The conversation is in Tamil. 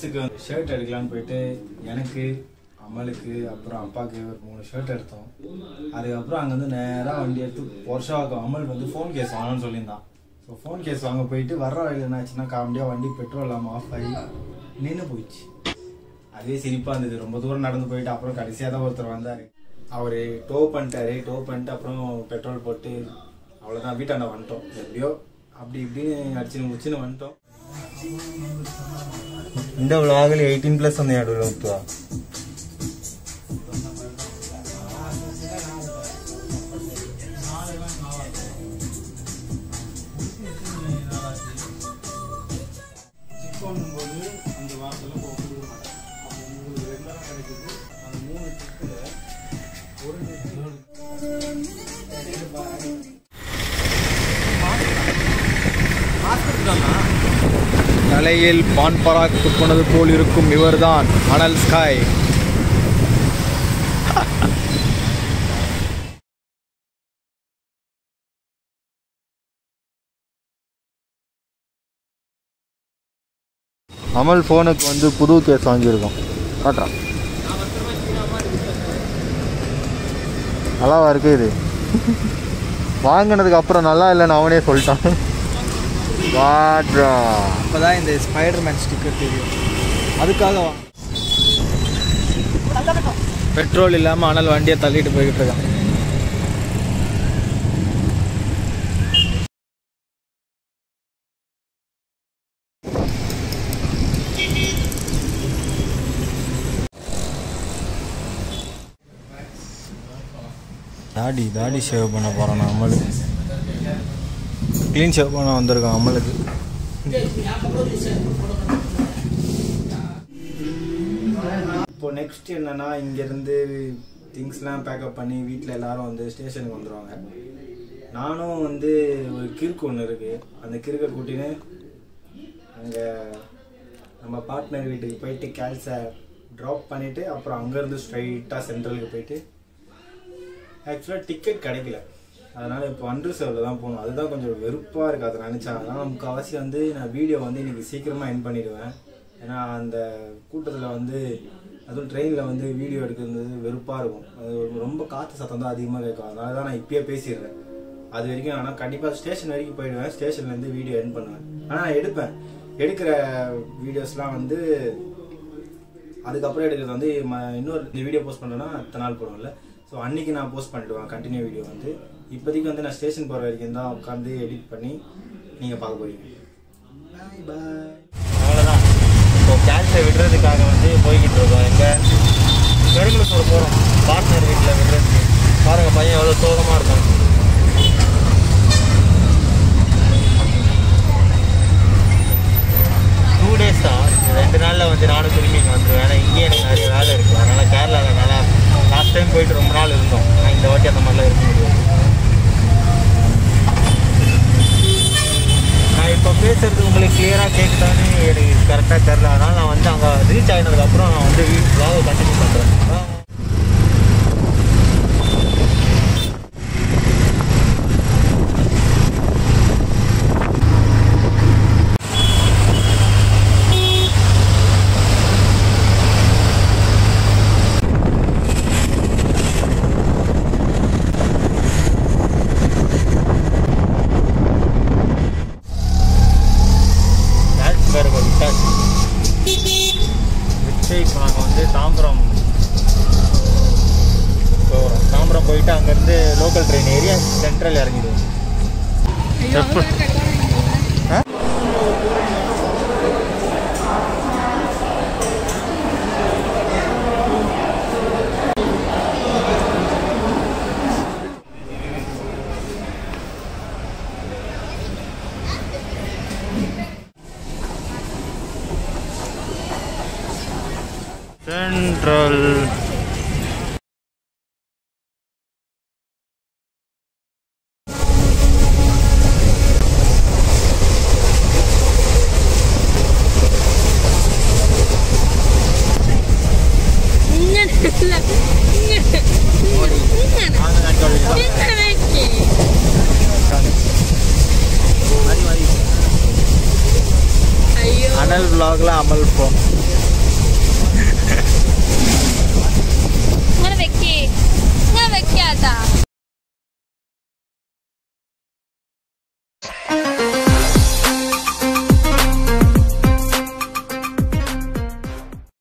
ட்ரெஸ்ஸுக்கு ஷர்ட் எடுக்கலான்னு போயிட்டு எனக்கு அம்மலுக்கு அப்புறம் அப்பாவுக்கு ஒரு மூணு ஷர்ட் எடுத்தோம் அதுக்கப்புறம் அங்கேருந்து நேராக வண்டி எடுத்து வருஷம் அம்மலுக்கு வந்து ஃபோன் கேஸ் வாங்கணும்னு சொல்லியிருந்தான் ஸோ ஃபோன் கேஸ் வாங்க போயிட்டு வர்ற வழியில் என்னாச்சுன்னா காமெடியாக வண்டி பெட்ரோல் இல்லாமல் ஆஃப் ஆகி நின்று போயிடுச்சு அதே சிரிப்பாக இருந்தது ரொம்ப தூரம் நடந்து போயிட்டு அப்புறம் கடைசியாக தான் ஒருத்தர் வந்தார் அவர் டோ பண்ணிட்டாரு டோ பண்ணிட்டு அப்புறம் பெட்ரோல் போட்டு அவ்வளோதான் வீட்டாண்ட வந்துட்டோம் எப்படியோ அப்படி இப்படின்னு அடிச்சுன்னு முடிச்சுன்னு வந்துட்டோம் இந்த விலாகில் எயிட்டீன் ப்ளஸ் வந்து நடுவில் விட்டுவா போது அந்த வாரத்தில் போக முடிய மாட்டேன் அப்போ உங்களுக்கு ரெண்டாக கிடைக்குது அந்த மூணு டிப்பில் ஒரு தலையில் பான் பராக் துப்புனது போல் இருக்கும் இவர்தான் அனல் ஸ்காய் அமல் ஃபோனுக்கு வந்து புது கேஸ் வாங்கியிருக்கோம் காட்டுறான் நல்லாவா இருக்கு இது வாங்கினதுக்கு அப்புறம் நல்லா இல்லைன்னு அவனே சொல்லிட்டான் வாட்ரா அப்பதான் இந்த ஸ்பைடர்மேன் ஸ்டிக்கர் தெரியும் அதுக்காக வாங்க பெட்ரோல் இல்லாமல் அனல் வண்டியை தள்ளிட்டு போய்கிட்டு இருக்கான் தாடி தாடி ஷேவ் பண்ண போகிறான் அமலுக்கு க்ளீன் ஷேவ் பண்ண வந்திருக்கான் அமலுக்கு இப்போ நெக்ஸ்ட் என்னன்னா இங்கேருந்து திங்ஸ்லாம் பேக்கப் பண்ணி வீட்டில் எல்லாரும் வந்து ஸ்டேஷனுக்கு வந்துடுவாங்க நானும் வந்து ஒரு கிறுக்கு ஒன்று இருக்கு அந்த கிறுக்கை கூட்டின்னு அங்கே நம்ம பார்ட்னர் வீட்டுக்கு போயிட்டு கேல்ஸை ட்ராப் பண்ணிவிட்டு அப்புறம் அங்கேருந்து ஸ்ட்ரைட்டாக சென்ட்ரலுக்கு போயிட்டு ஆக்சுவலாக டிக்கெட் கிடைக்கல அதனால் இப்போ அன்ரிசர்வில் தான் போகணும் அதுதான் கொஞ்சம் வெறுப்பாக இருக்குது அதை நினச்சா அதனால் முக்கால்வாசி வந்து நான் வீடியோ வந்து இன்னைக்கு சீக்கிரமாக என் பண்ணிடுவேன் ஏன்னா அந்த கூட்டத்தில் வந்து அதுவும் ட்ரெயினில் வந்து வீடியோ எடுக்கிறது வெறுப்பாக இருக்கும் அது ஒரு- ரொம்ப காற்று சத்தம் தான் அதிகமாக கேட்கும் அதனால தான் நான் இப்பயே பேசிடுறேன் அது வரைக்கும் ஆனால் கண்டிப்பாக ஸ்டேஷன் வரைக்கும் போயிடுவேன் ஸ்டேஷன்லேருந்து வீடியோ என் பண்ணுவேன் ஆனால் எடுப்பேன் எடுக்கிற வீடியோஸ்லாம் வந்து அதுக்கப்புறம் எடுக்கிறது வந்து ம- இன்னொரு இந்த வீடியோ போஸ்ட் பண்ணேன்னா அத்தனை நாள் போடுவேன்ல ஸோ அன்னைக்கு நான் போஸ்ட் பண்ணிடுவேன் கண்டினியூ வீடியோ வந்து இப்போதைக்கு வந்து நான் ஸ்டேஷன் போகிற வரைக்கும் தான் உட்காந்து எடிட் பண்ணி நீங்கள் பார்க்க போறீங்க பாய் பாய் அவ்வளோதான் இப்போ கேல்ஸை விடுறதுக்காக வந்து போய்கிட்டு இருக்கோம் எங்கே பெருங்குளத்தூர் போகிறோம் பார்ட்னர் வீட்டில் விடுறதுக்கு பாருங்கள் பையன் எவ்வளோ சோகமாக இருக்கும் டூ டேஸ் தான் ரெண்டு நாளில் வந்து நானும் திரும்பி இங்கே வந்துடுவேன் ஏன்னா இங்கேயே எனக்கு நிறைய வேலை இருக்குது அதனால் கேரளாவில் நல்லா லாஸ்ட் டைம் போயிட்டு ரொம்ப நாள் இருந்தோம் ஆனால் இந்த வாட்டி அந்த மாதிரிலாம் இருக்க முடியாது நான் இப்போ பேசுறது உங்களுக்கு கிளியராக கேட்குதான்னு எனக்கு கரெக்டாக தெரில அதனால் நான் வந்து அங்கே ரீச் ஆகினதுக்கப்புறம் நான் வந்து வீட்டுக்காக கண்டினியூ பண்ணுறேன் டான்ஸ் வேறு விட்டாச்சு விட்டு இப்போ நாங்கள் வந்து தாம்பரம் போகிறோம் தாம்பரம் போயிட்டு அங்கேருந்து லோக்கல் ட்ரெயின் ஏறி சென்ட்ரல் இறங்கிடுவோம் எப்போ ஆ சென்ட்ரல் ഇങ്ങനെ അല്ല. ഇങ്ങനെ. ഇങ്ങനെ. வாங்க நான் சொல்லிடுறேன் ഇങ്ങനെ വെക്ക്. அனல் vlogல அமல் போம்